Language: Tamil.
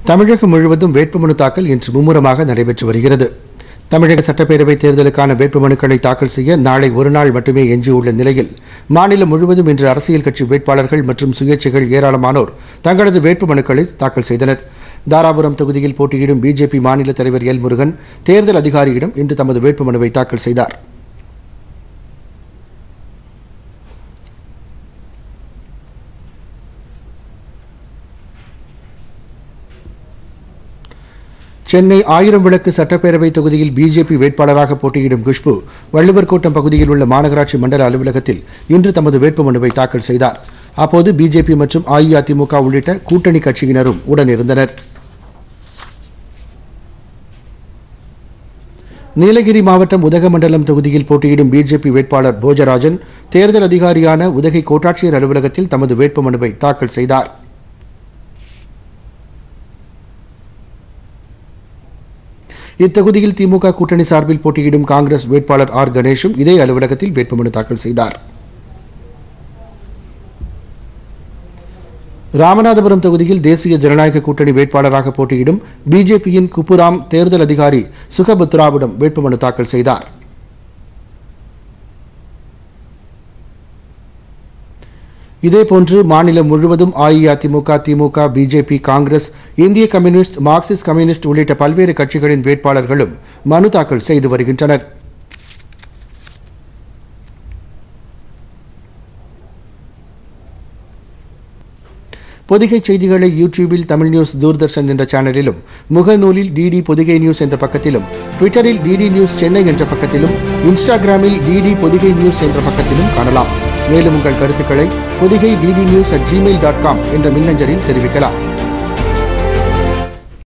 தமிழகம் முழுவதும் வேட்புமனு தாக்கல் இன்று மும்முரமாக நடைபெற்று வருகிறது தமிழக சட்டப்பேரவைத் தேர்தலுக்கான வேட்புமனுக்களை தாக்கல் செய்ய நாளை ஒருநாள் மட்டுமே எஞ்சியுள்ள நிலையில் மாநிலம் முழுவதும் இன்று அரசியல் கட்சி வேட்பாளர்கள் மற்றும் சுயேட்சைகள் ஏராளமானோர் தங்களது வேட்புமனுக்களை தாக்கல் செய்தனர் தாராபுரம் தொகுதியில் போட்டியிடும் பிஜேபி மாநில தலைவர் எல் முருகன் தேர்தல் அதிகாரியிடம் இன்று தமது வேட்புமனுவை தாக்கல் செய்தார் சென்னை ஆயிரம் விளக்கு சட்டப்பேரவை தொகுதியில் பிஜேபி வேட்பாளராக போட்டியிடும் குஷ்பு வள்ளுவர் கோட்டம் பகுதியில் உள்ள மாநகராட்சி மண்டல அலுவலகத்தில் இன்று தமது வேட்புமனுவை தாக்கல் செய்தார் அப்போது பிஜேபி மற்றும் அஇஅதிமுக உள்ளிட்ட கூட்டணி கட்சியினரும் உடனிருந்தனர் நீலகிரி மாவட்டம் உதகமண்டலம் தொகுதியில் போட்டியிடும் பிஜேபி வேட்பாளர் போஜராஜன் தேர்தல் அதிகாரியான உதகை கோட்டாட்சியர் அலுவலகத்தில் தமது வேட்புமனுவை தாக்கல் செய்தார் இத்தொகுதியில் திமுக கூட்டணி சார்பில் போட்டியிடும் காங்கிரஸ் வேட்பாளர் ஆர் கணேஷும் இதே அலுவலகத்தில் வேட்புமனு தாக்கல் செய்தார் ராமநாதபுரம் தொகுதியில் தேசிய ஜனநாயக கூட்டணி வேட்பாளராக போட்டியிடும் பிஜேபியின் குப்புராம் தேர்தல் அதிகாரி சுகபுத்ராவிடம் வேட்புமனு தாக்கல் செய்தார் இதேபோன்று மாநிலம் முழுவதும் அஇஅதிமுக திமுக பிஜேபி காங்கிரஸ் இந்திய கம்யூனிஸ்ட் மார்க்சிஸ்ட் கம்யூனிஸ்ட் உள்ளிட்ட பல்வேறு கட்சிகளின் வேட்பாளர்களும் மனு தாக்கல் செய்து வருகின்றனர் பொதிகை செய்திகளை யூடியூபில் தமிழ் நியூஸ் தூர்தர்ஷன் என்ற சேனலிலும் முகநூலில் டிடி பொதிகை நியூஸ் என்ற பக்கத்திலும் ட்விட்டரில் டிடி நியூஸ் சென்னை என்ற பக்கத்திலும் இன்ஸ்டாகிராமில் டிடி பொதிகை நியூஸ் என்ற பக்கத்திலும் காணலாம் மேலும் உங்கள் கருத்துக்களை Podhigai DD news at Gmail dot com என்ற மின்னஞ்சலில் தெரிவிக்கலாம்